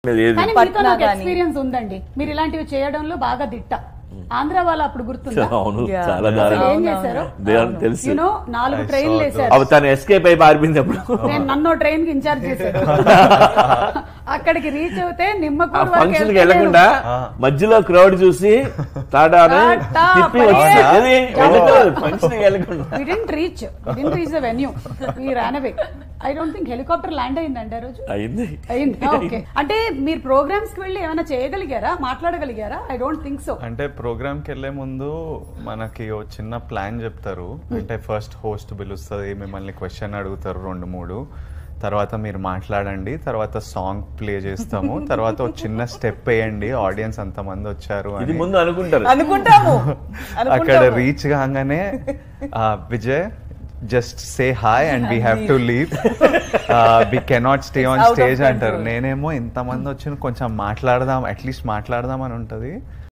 ఏది కానీ పట్నా మీతో నాకు గానీ. ఎక్స్పీరియన్స్ ఉందండి మీరు ఇలాంటివి చేయడంలో బాగా దిట్ట ఆంధ్ర వాళ్ళు అప్పుడు గుర్తుందా అవును Yeah. చాలా అసలు దారుణం ఏం చేశారు దేవునికి తెలుసు యూనో నాలుగు I ట్రైన్లు saw వేశారు అవి తను ఎస్కేప్ అయి పారిపోయింది అప్పుడు నేను నన్ను ట్రైన్ కి ఇన్ఛార్జ్ చేశారు అక్కడికి రీచ్ అవుతే ఆ నిమ్మకూరు వరకు ఫంక్షన్ కి వెళ్తే వెళ్లకుండా ఆ. మధ్యలో క్రౌడ్ చూసి టాటాని టాటా, తిప్పి పడేసా. వచ్చి ఫంక్షన్ కి వెళ్ళకుండా we didn't reach we didn't reach the venue we ran away I don't think helicopter land అయిందండి ఆ రోజు అయింది అయింది ఓకే అంటే మీరు ప్రోగ్రామ్స్ కి వెళ్ళి ఏమైనా చేయగలిగారా మాట్లాడగలిగారా ఐ డోంట్ థింక్ సో అంటే ప్రోగ్రామ్ కి వెళ్లే ముందు మనకి ఓ చిన్న ప్లాన్ చెప్తారు అంటే ఫస్ట్ హోస్ట్ పిలుస్తుంది మిమ్మల్ని క్వశ్చన్ అడుగుతారు రెండు మూడు తర్వాత మీరు మాట్లాడండి తర్వాత సాంగ్ ప్లే చేస్తాము తర్వాత ఒక చిన్న స్టెప్ వేయండి ఆడియన్స్ అంతమంది వచ్చారు ఇది అని ముందు అనుకుంటారు అనుకుంటాము అక్కడ అనుకుంటాము. రీచ్ కాగానే ఆ, Vijay just say hi and we have to leave we cannot stay on It's out of stage అంటారు control. నేనేమో ఇంతమంది వచ్చి కొంచెం మాట్లాడదాం అట్లీస్ట్ మాట్లాడదాం అని ఉంటది